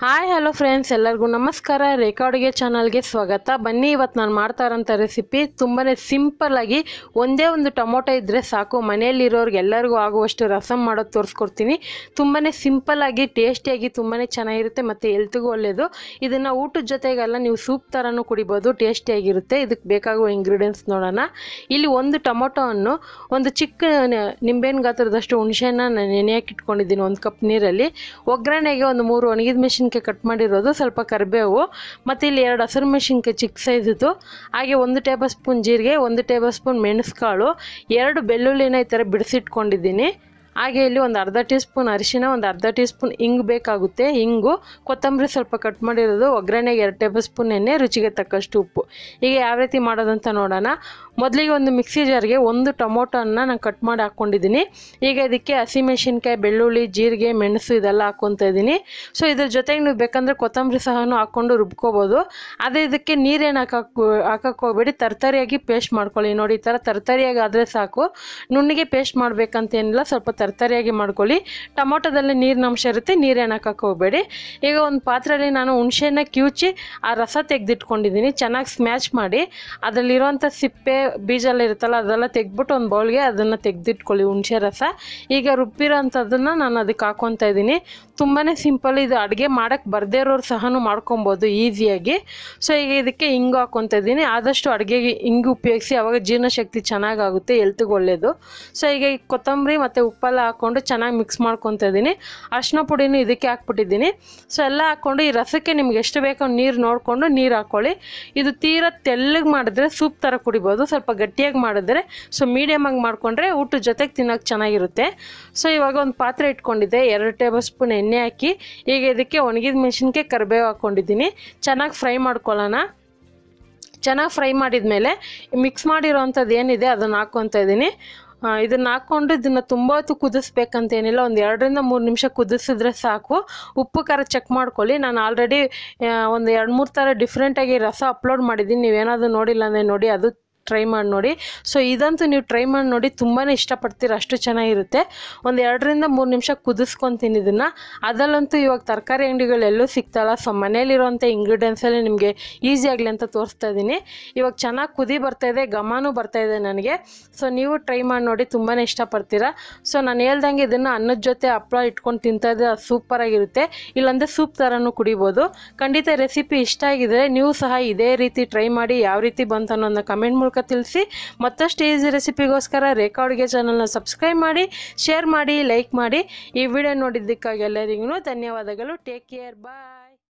hi hello friends ಎಲ್ಲರಿಗೂ ನಮಸ್ಕಾರ ರೇಖಾ ಅಡುಗೆ ಚಾನಲ್ಗೆ ಸ್ವಾಗತ ಬನ್ನಿ ಇವತ್ತು ನಾನು ಮಾಡ್ತಾ ಇರೋಂಥ ರೆಸಿಪಿ ತುಂಬಾ ಸಿಂಪಲ್ಲಾಗಿ ಒಂದೇ ಒಂದು ಟೊಮೊಟೊ ಇದ್ದರೆ ಸಾಕು ಮನೆಯಲ್ಲಿರೋರ್ಗೆ ಎಲ್ಲರಿಗೂ ಆಗುವಷ್ಟು ರಸಮ್ ಮಾಡೋದು ತೋರಿಸ್ಕೊಡ್ತೀನಿ ತುಂಬಾ ಸಿಂಪಲ್ಲಾಗಿ ಟೇಸ್ಟಿಯಾಗಿ ತುಂಬಾ ಚೆನ್ನಾಗಿರುತ್ತೆ ಮತ್ತು ಹೆಲ್ತ್ಗೂ ಒಳ್ಳೆಯದು ಇದನ್ನು ಊಟದ ಜೊತೆಗೆಲ್ಲ ನೀವು ಸೂಪ್ ಥರನೂ ಕುಡಿಬೋದು ಟೇಸ್ಟಿಯಾಗಿರುತ್ತೆ ಇದಕ್ಕೆ ಬೇಕಾಗುವ ಇಂಗ್ರೀಡಿಯೆಂಟ್ಸ್ ನೋಡೋಣ ಇಲ್ಲಿ ಒಂದು ಟೊಮೊಟೊವನ್ನು ಒಂದು ಚಿಕ್ಕ ನ- ನಿಂಬೆಹಣ್ಣು ಗಾತ್ರದಷ್ಟು ಹುಣಸೆನ ನೆನೆಯಕ್ಕೆ ಇಟ್ಕೊಂಡಿದ್ದೀನಿ ಒಂದು ಕಪ್ ನೀರಲ್ಲಿ ಒಗ್ಗರಣೆಗೆ ಒಂದು ಮೂರು ಒಣಗಿದ ಮೆಣಸಿನ್ಕಾಯಿ ಕಟ್ ಮಾಡಿರೋದು ಸ್ವಲ್ಪ ಕರಿಬೇವು ಮತ್ತು ಇಲ್ಲಿ ಎರಡು ಹಸಿರು ಮೆಣಸಿನ್ಕಾಯಿ ಚಿಕ್ಕ ಸೈಜಿದ್ದು ಹಾಗೆ ಒಂದು ಟೇಬಲ್ ಸ್ಪೂನ್ ಜೀರಿಗೆ ಒಂದು ಟೇಬಲ್ ಸ್ಪೂನ್ ಮೆಣಸುಕಾಳು ಎರಡು ಬೆಳ್ಳುಳ್ಳಿನ ಈ ಥರ ಬಿಡಿಸಿಟ್ಕೊಂಡಿದ್ದೀನಿ ಹಾಗೆ ಇಲ್ಲಿ ಒಂದು ಅರ್ಧ ಟೀ ಸ್ಪೂನ್ ಅರಿಶಿನ ಒಂದು ಅರ್ಧ ಟೀ ಸ್ಪೂನ್ ಹಿಂಗ್ ಬೇಕಾಗುತ್ತೆ ಹಿಂಗು ಕೊತ್ತಂಬರಿ ಸ್ವಲ್ಪ ಕಟ್ ಮಾಡಿರೋದು ಒಗ್ಗರಣೆಗೆ ಎರಡು ಟೇಬಲ್ ಸ್ಪೂನ್ ಎಣ್ಣೆ ರುಚಿಗೆ ತಕ್ಕಷ್ಟು ಉಪ್ಪು ಈಗ ಯಾವ ರೀತಿ ಮಾಡೋದಂತ ನೋಡೋಣ ಮೊದಲಿಗೆ ಒಂದು ಮಿಕ್ಸಿ ಜಾರ್ಗೆ ಒಂದು ಟೊಮೊಟೊನ ನಾನು ಕಟ್ ಮಾಡಿ ಹಾಕ್ಕೊಂಡಿದ್ದೀನಿ ಈಗ ಇದಕ್ಕೆ ಹಸಿಮೆಣಸಿನ್ಕಾಯಿ ಬೆಳ್ಳುಳ್ಳಿ ಜೀರಿಗೆ ಮೆಣಸು ಇದೆಲ್ಲ ಹಾಕ್ಕೊತಾ ಇದ್ದೀನಿ ಸೊ ಇದ್ರ ಜೊತೆಗೆ ನೀವು ಬೇಕಂದರೆ ಕೊತ್ತಂಬರಿ ಸಹನೂ ಹಾಕ್ಕೊಂಡು ರುಬ್ಕೋಬೋದು ಅದೇ ಇದಕ್ಕೆ ನೀರೇನು ಹಾಕಕ್ಕೆ ಹಾಕಕ್ಕೆ ಹೋಗ್ಬೇಡಿ ತರ್ತರಿಯಾಗಿ ಪೇಸ್ಟ್ ಮಾಡ್ಕೊಳ್ಳಿ ನೋಡಿ ಈ ಥರ ತರ್ತರಿಯಾಗಿ ಆದರೆ ಸಾಕು ನುಣ್ಣಿಗೆ ಪೇಸ್ಟ್ ಮಾಡಬೇಕಂತೇನಿಲ್ಲ ಸ್ವಲ್ಪ ತರ್ತರಿಯಾಗಿ ಮಾಡ್ಕೊಳ್ಳಿ ಟೊಮೊಟೊದಲ್ಲಿ ನೀರಿನ ಅಂಶ ಇರುತ್ತೆ ನೀರೇನು ಹಾಕಕ್ಕೆ ಹೋಗಬೇಡಿ ಈಗ ಒಂದು ಪಾತ್ರೆಯಲ್ಲಿ ನಾನು ಹುಣಸೆನ ಕಿವುಚಿ ಆ ರಸ ತೆಗೆದಿಟ್ಕೊಂಡಿದ್ದೀನಿ ಚೆನ್ನಾಗಿ ಸ್ಮ್ಯಾಚ್ ಮಾಡಿ ಅದರಲ್ಲಿರುವಂಥ ಸಿಪ್ಪೆ ಬೀಜ ಎಲ್ಲ ಇರುತ್ತಲ್ಲ ಅದೆಲ್ಲ ತೆಗೆದ್ಬಿಟ್ಟು ಒಂದು ಬೌಲ್ಗೆ ಅದನ್ನು ತೆಗೆದಿಟ್ಕೊಳ್ಳಿ ಹುಣಸೆ ರಸ ಈಗ ರುಬ್ಬಿರೋಂಥದ್ದನ್ನು ನಾನು ಅದಕ್ಕೆ ಹಾಕ್ಕೊತಾ ಇದ್ದೀನಿ ತುಂಬಾ ಸಿಂಪಲ್ ಇದು ಅಡುಗೆ ಮಾಡೋಕ್ಕೆ ಬರ್ದೇ ಇರೋರು ಸಹನೂ ಮಾಡ್ಕೊಬೋದು ಈಸಿಯಾಗಿ ಸೊ ಈಗ ಇದಕ್ಕೆ ಹಿಂಗು ಹಾಕ್ಕೊತಾ ಇದ್ದೀನಿ ಆದಷ್ಟು ಅಡುಗೆಗೆ ಹಿಂಗು ಉಪಯೋಗಿಸಿ ಅವಾಗ ಜೀರ್ಣಶಕ್ತಿ ಚೆನ್ನಾಗಾಗುತ್ತೆ ಹೆಲ್ತ್ಗೆ ಒಳ್ಳೆಯದು ಸೊ ಈಗ ಈ ಕೊತ್ತಂಬರಿ ಮತ್ತು ಉಪ್ಪೆಲ್ಲ ಹಾಕ್ಕೊಂಡು ಚೆನ್ನಾಗಿ ಮಿಕ್ಸ್ ಮಾಡ್ಕೊತಾ ಇದ್ದೀನಿ ಅರಿಶಿನ ಪುಡಿನೂ ಇದಕ್ಕೆ ಹಾಕ್ಬಿಟ್ಟಿದ್ದೀನಿ ಸೊ ಎಲ್ಲ ಹಾಕ್ಕೊಂಡು ಈ ರಸಕ್ಕೆ ನಿಮ್ಗೆ ಎಷ್ಟು ಬೇಕೋ ನೀರು ನೋಡಿಕೊಂಡು ನೀರು ಹಾಕ್ಕೊಳ್ಳಿ ಇದು ತೀರಾ ತೆಳ್ಳಗೆ ಮಾಡಿದ್ರೆ ಸೂಪ್ ಥರ ಕುಡಿಬೋದು ಸ್ವಲ್ಪ ಗಟ್ಟಿಯಾಗಿ ಮಾಡಿದ್ರೆ ಸೊ ಮೀಡಿಯಮಾಗಿ ಮಾಡಿಕೊಂಡ್ರೆ ಊಟದ ಜೊತೆಗೆ ತಿನ್ನೋಕೆ ಚೆನ್ನಾಗಿರುತ್ತೆ ಸೊ ಇವಾಗ ಒಂದು ಪಾತ್ರೆ ಇಟ್ಕೊಂಡಿದ್ದೆ ಎರಡು ಟೇಬಲ್ ಸ್ಪೂನ್ ಎಣ್ಣೆ ಹಾಕಿ ಈಗ ಇದಕ್ಕೆ ಒಣಗಿದ ಮೆಣಸಿನ್ಕಾಯಿ ಕರಿಬೇವು ಹಾಕ್ಕೊಂಡಿದ್ದೀನಿ ಚೆನ್ನಾಗಿ ಫ್ರೈ ಮಾಡ್ಕೊಳ್ಳೋಣ ಚೆನ್ನಾಗಿ ಫ್ರೈ ಮಾಡಿದ ಮೇಲೆ ಮಿಕ್ಸ್ ಮಾಡಿರೋವಂಥದ್ದು ಏನಿದೆ ಅದನ್ನು ಹಾಕ್ಕೊತಾ ಇದ್ದೀನಿ ಇದನ್ನು ಹಾಕ್ಕೊಂಡು ಇದನ್ನು ತುಂಬ ಹೊತ್ತು ಕುದಿಸ್ಬೇಕಂತ ಏನಿಲ್ಲ ಒಂದು ಎರಡರಿಂದ ಮೂರು ನಿಮಿಷ ಕುದಿಸಿದ್ರೆ ಸಾಕು ಉಪ್ಪು ಖಾರ ಚೆಕ್ ಮಾಡ್ಕೊಳ್ಳಿ ನಾನು ಆಲ್ರೆಡಿ ಒಂದು ಎರಡು ಮೂರು ಥರ ಡಿಫ್ರೆಂಟಾಗಿ ರಸ ಅಪ್ಲೋಡ್ ಮಾಡಿದ್ದೀನಿ ನೀವೇನಾದರೂ ನೋಡಿಲ್ಲ ಅಂದರೆ ನೋಡಿ ಅದು ಟ್ರೈ ಮಾಡಿ ನೋಡಿ ಸೊ ಇದಂತೂ ನೀವು ಟ್ರೈ ಮಾಡಿ ನೋಡಿ ತುಂಬಾ ಇಷ್ಟಪಡ್ತೀರ ಅಷ್ಟು ಚೆನ್ನಾಗಿರುತ್ತೆ ಒಂದು ಎರಡರಿಂದ ಮೂರು ನಿಮಿಷ ಕುದಿಸ್ಕೊತೀನಿ ಇದನ್ನು ಅದರಲ್ಲಂತೂ ಇವಾಗ ತರಕಾರಿ ಅಂಗಡಿಗಳೆಲ್ಲೂ ಸಿಗ್ತಲ್ಲ ಸೊ ಮನೇಲಿರುವಂಥ ಇಂಗ್ರೀಡಿಯೆಂಟ್ಸಲ್ಲಿ ನಿಮಗೆ ಈಸಿ ಆಗಲಿ ಅಂತ ತೋರಿಸ್ತಾ ಇದ್ದೀನಿ ಇವಾಗ ಚೆನ್ನಾಗಿ ಕುದಿ ಬರ್ತಾಯಿದೆ ಘಮನೂ ಬರ್ತಾಯಿದೆ ನನಗೆ ಸೊ ನೀವು ಟ್ರೈ ಮಾಡಿ ನೋಡಿ ತುಂಬಾ ಇಷ್ಟಪಡ್ತೀರಾ ಸೊ ನಾನು ಹೇಳ್ದಂಗೆ ಇದನ್ನು ಅನ್ನದ ಜೊತೆ ಹಪ್ಪಳ ಇಟ್ಕೊಂಡು ತಿಂತಾ ಇದ್ದರೆ ಅದು ಸೂಪರಾಗಿರುತ್ತೆ ಇಲ್ಲಾಂದರೆ ಸೂಪ್ ಥರನೂ ಕುಡಿಬೋದು ಖಂಡಿತ ರೆಸಿಪಿ ಇಷ್ಟ ಆಗಿದ್ರೆ ನೀವು ಸಹ ಇದೇ ರೀತಿ ಟ್ರೈ ಮಾಡಿ ಯಾವ ರೀತಿ ಬಂತು ಅನ್ನೋದನ್ನ ಕಮೆಂಟ್ ಮೂಲಕ ತಿಳಿಸಿ ಮತ್ತಷ್ಟು ಈಸಿ ರೆಸಿಪಿಗೋಸ್ಕರ ರೇಖಾ ಅಡುಗೆ ಚಾನಲ್ನ ಸಬ್ಸ್ಕ್ರೈಬ್ ಮಾಡಿ ಶೇರ್ ಮಾಡಿ ಲೈಕ್ ಮಾಡಿ ಈ ವಿಡಿಯೋ ನೋಡಿದ್ದಕ್ಕಾಗಿ ಎಲ್ಲರಿಗೂ ಧನ್ಯವಾದಗಳು ಟೇಕ್ ಕೇರ್ ಬಾಯ್